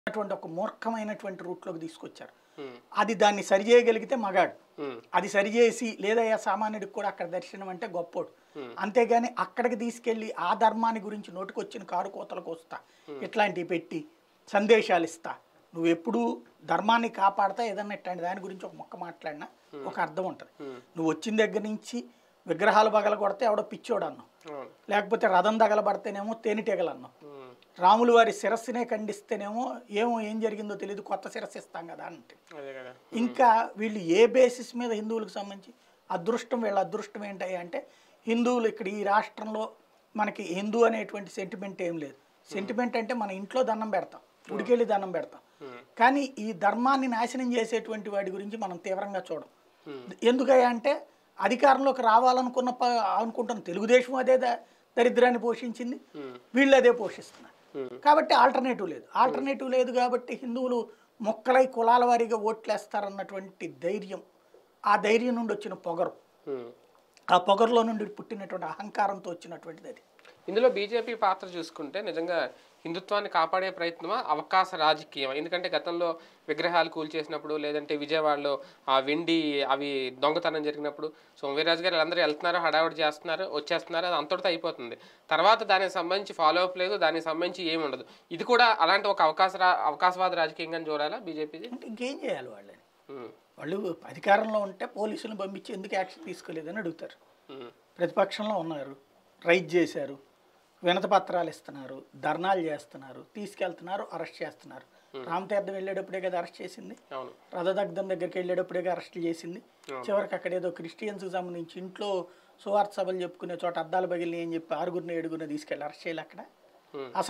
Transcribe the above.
అటువంటి ఒక మూర్ఖమైనటువంటి రూట్లోకి తీసుకొచ్చారు ఉమ్, అది దాన్ని సరిచేయగలిగితే మగాడు ఉమ్, అది సరిచేసి లేదా ఏ సామాన్యుడికి కూడా అక్కడ దర్శనం అంటే గొప్పోడు అంతేగాని అక్కడికి తీసుకెళ్ళి ఆ ధర్మాన్ని గురించి నోటికొచ్చిన కారు కోతలకు వస్తా ఇట్లాంటివి పెట్టి సందేశాలు ఇస్తా నువ్వు ఎప్పుడు ధర్మాన్ని కాపాడతా ఏదన్నా ఇట్లాంటి దాని గురించి ఒక మొక్క మాట్లాడినా ఒక అర్థం ఉంటుంది నువ్వు వచ్చిన దగ్గర నుంచి విగ్రహాలు పగల కొడితే ఎవడో పిచ్చోడు అన్నావు అవును లేకపోతే రథం తగలబడితేనేమో తేనెటీగలు అన్నావు ఉమ్, రాములు వారి శిరస్సునే ఖండిస్తేనేమో ఏమో ఏం జరిగిందో తెలియదు కొత్త శిరస్సు ఇస్తాం కదా అంటే అదే కదా ఇంకా వీళ్ళు ఏ బేసిస్ మీద హిందువులకు సంబంధించి అదృష్టం వీళ్ళ అదృష్టం ఏంటి అంటే హిందువులు ఇక్కడ ఈ రాష్ట్రంలో మనకి హిందూ అనేటువంటి సెంటిమెంట్ ఏం లేదు సెంటిమెంట్ అంటే మన ఇంట్లో దండం పెడతాం గుడికెళ్ళి దండం పెడతాం కానీ ఈ ధర్మాన్ని నాశనం చేసేటువంటి వాడి గురించి మనం తీవ్రంగా చూడం ఎందుకయ్యా అంటే అధికారంలోకి రావాలనుకున్న ప- అనుకుంటున్న తెలుగుదేశం అదే ద- దరిద్రాన్ని పోషించింది వీళ్ళు అదే పోషిస్తున్నారు కాబట్టి ఆల్టర్నేటివ్ లేదు ఆల్టర్నేటివ్ లేదు కాబట్టి హిందువులు మొక్కలై కులాల వారీగా ఓట్లేస్తారన్నటువంటి ధైర్యం ఆ ధైర్యం నుండి వచ్చిన పొగరు ఉమ్. ఆ పొగరులో నుండి పుట్టినటువంటి అహంకారంతో వచ్చినటువంటిది అది ఇందులో బీజేపీ పాత్ర చూసుకుంటే నిజంగా హిందుత్వాన్ని కాపాడే ప్రయత్నమా అవకాశ రాజకీయం ఎందుకంటే గతంలో విగ్రహాలు కూల్చేసినప్పుడు లేదంటే విజయవాడలో ఆ వెండి అవి దొంగతనం జరిగినప్పుడు సో వీర్రాజు గారు అందరూ వెళ్తున్నారు హడావుడి చేస్తున్నారు వచ్చేస్తున్నారు అది అంతటితో అయిపోతుంది తర్వాత దానికి సంబంధించి ఫాలో అప్ లేదు దానికి సంబంధించి ఏమి ఉండదు ఇది కూడా అలాంటి ఒక అవకాశ రా- అవకాశవాద రాజకీయంగా చూడాలా బీజేపీది అంటే ఇంకేం చేయాలి వాళ్ళని వాళ్ళు అధికారంలో ఉంటే పోలీసులను పంపించి ఎందుకు యాక్షన్ తీసుకోలేదని అడుగుతారు ప్రతిపక్షంలో ఉన్నారు రైజ్ చేశారు వినతి పత్రాలు ఇస్తున్నారు ధర్నాలు చేస్తున్నారు తీసుకెళ్తున్నారు అరెస్ట్ చేస్తున్నారు రామతీర్థం వెళ్ళేటప్పుడే కదా అరెస్ట్ చేసింది అవును రథదగ్ధం దగ్గరికి వెళ్ళేటప్పుడే అరెస్ట్ చేసింది చివరికి అక్కడ ఏదో క్రిస్టియన్స్కి సంబంధించి ఇంట్లో సువార్త సభలు చెప్పుకునే చోట అద్దాలు పగిలినాయి అని చెప్పి ఆరుగురిని ఏడుగురిని తీసుకెళ్ళి అరెస్ట్ చేయాలి అక్కడ Hmm. అసలు